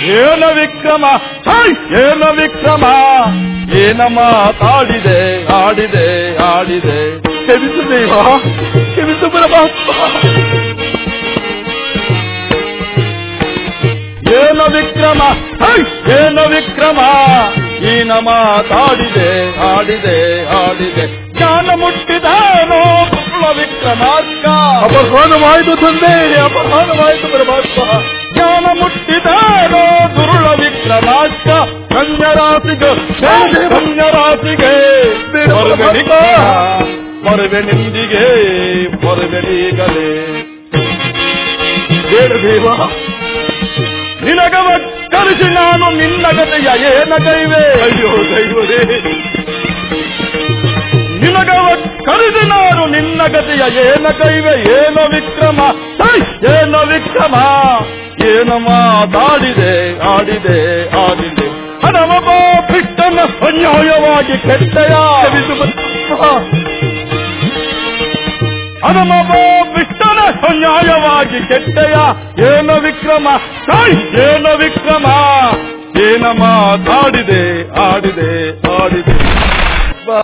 ಏನ ವಿಕ್ರಮ ಹೈ! ಏನ ವಿಕ್ರಮ ಏನ ಮಾತಾಡಿದೆ ಆಡಿದೆ ಆಡಿದೆ ಕ್ಷಮಿಸು ದೇವ ಕ್ಷಮಿಸು ಪರಮಾತ್ಮ ಏನ ವಿಕ್ರಮ ಹೈ! ಏನ ವಿಕ್ರಮ ಈನ ಮಾತಾಡಿದೆ ಆಡಿದೆ ಆಡಿದೆ ಜ್ಞಾನ ಮುಟ್ಟಿದಾನೋ ಕುರುಳ ವಿಕ್ರಮಾರ್ಕ ಅಪಮಾನವಾಯಿತು ತಂದೆ ಅಪಮಾನವಾಯಿತು ಪರಮಾತ್ಮ ಜ್ಞಾನ ಮುಟ್ಟಿದಾನೋ ದುರುಳ ವಿಕ್ರಮಾರ್ಕ ಕನ್ಯರಾಸಿಗೆ ಕನ್ಯರಾಸಿಗೆ ಮರುಗಣಿಗ ಮರುವೆ ನಿಂದಿಗೆ ಮರುಗಣೀಗಲೇ ಬೇಡ ದೇವ ನಿನಗವ ಕಲಿಸಿ ನಾನು ನಿನ್ನ ಗತೆಯ ಏನ ಕೈವೆ ಅಯ್ಯೋ ದೈವರೇ ನಿನಗವ ಕಲಿಸಿ ನಾನು ನಿನ್ನ ಗತೆಯ ಏನ ಕೈವೆ ಏನ ವಿಕ್ರಮ ಹೈ! ಏನ ವಿಕ್ರಮ ಏನ ಮಾತಾಡಿದೆ ಆಡಿದೆ ಆಡಿದೆ ಹಣಮಗ ಬಿಟ್ಟನ ಅನ್ಯಾಯವಾಗಿ ಕೆಟ್ಟಯ ಹಣಮಗ ಬಿಟ್ಟನ ಅನ್ಯಾಯವಾಗಿ ಕೆಟ್ಟಯ ಏನ ವಿಕ್ರಮ ಹೈ! ಏನ ವಿಕ್ರಮ ಏನ ಮಾತಾಡಿದೆ ಆಡಿದೆ ಆಡಿದೆ